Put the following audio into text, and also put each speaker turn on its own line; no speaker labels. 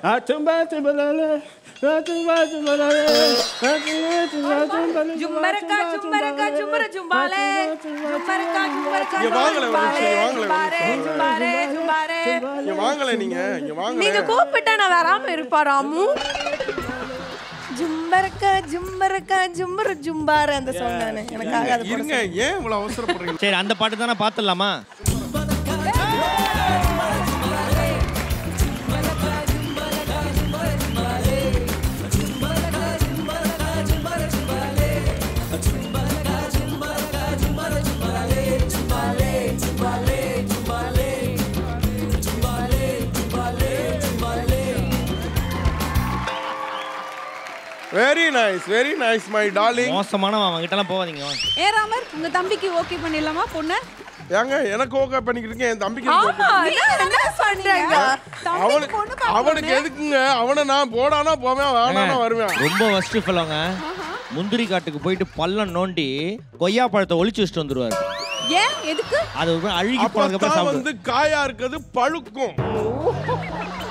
ஆச்சும்பா சும்பலாலே ஆச்சும்பா சும்பலாலே ஆச்சும்பா சும்பலாலே
ஜும்மரக்கா ஜும்மரக்கா ஜும்மர ஜும்பாலே ஜும்மரக்கா ஜும்மரக்கா
இங்க வாங்கல ஒரு நிமிஷம், இங்க வாங்கல ஒரு
ஜும்பாரே
நிமிஷம்.
ஜும்பாரே ஜும்பாரே
இங்க வாங்கல நீங்க இங்க வாங்கல
நீங்க கூப்பிட்டா நான் வராம இருப்பா ராமு ஜும்பரக்கா ஜும்பரக்கா ஜும்பர ஜும்பாரு அந்த சாங் நானு எனக்கு ஆகாது போட
இருங்க ஏன் இவ்வளவு அவசரப்படுறீங்க
சரி அந்த பாட்டு தானே பார்த்துடலாமா
very nice very nice my darling
மோசமானவன் அவங்ககிட்டலாம் போகாதீங்க வாங்க.
ஏ ராமர் உங்க தம்பிக்கு ஓகே பண்ணிடலாமா பொண்ணு
ஏங்க எனக்கு ஓகே பண்ணிக்கிட்டு இருக்கேன் என் தம்பிக்கு
ஆமா நான் என்ன பண்றேங்க
அவனுக்கு அவனுக்கு எதுக்குங்க அவனை நான் போடானா போவேன் வேணானா வருவேன்
ரொம்ப ஃபர்ஸ்ட் ஃபெல்லோங்க முந்திரி காட்டுக்கு போயிட்டு பள்ளம் நோண்டி கொய்யா பழத்தை ஒளிச்சு வச்சுட்டு வந்துருவாரு
ஏன் எதுக்கு
அது ஒரு மாதிரி அழுகி போனதுக்கு அப்புறம்
அப்பதான்
சாப்பிடுவாரு
வந்து காயா இருக்கிறது பழுக்கும்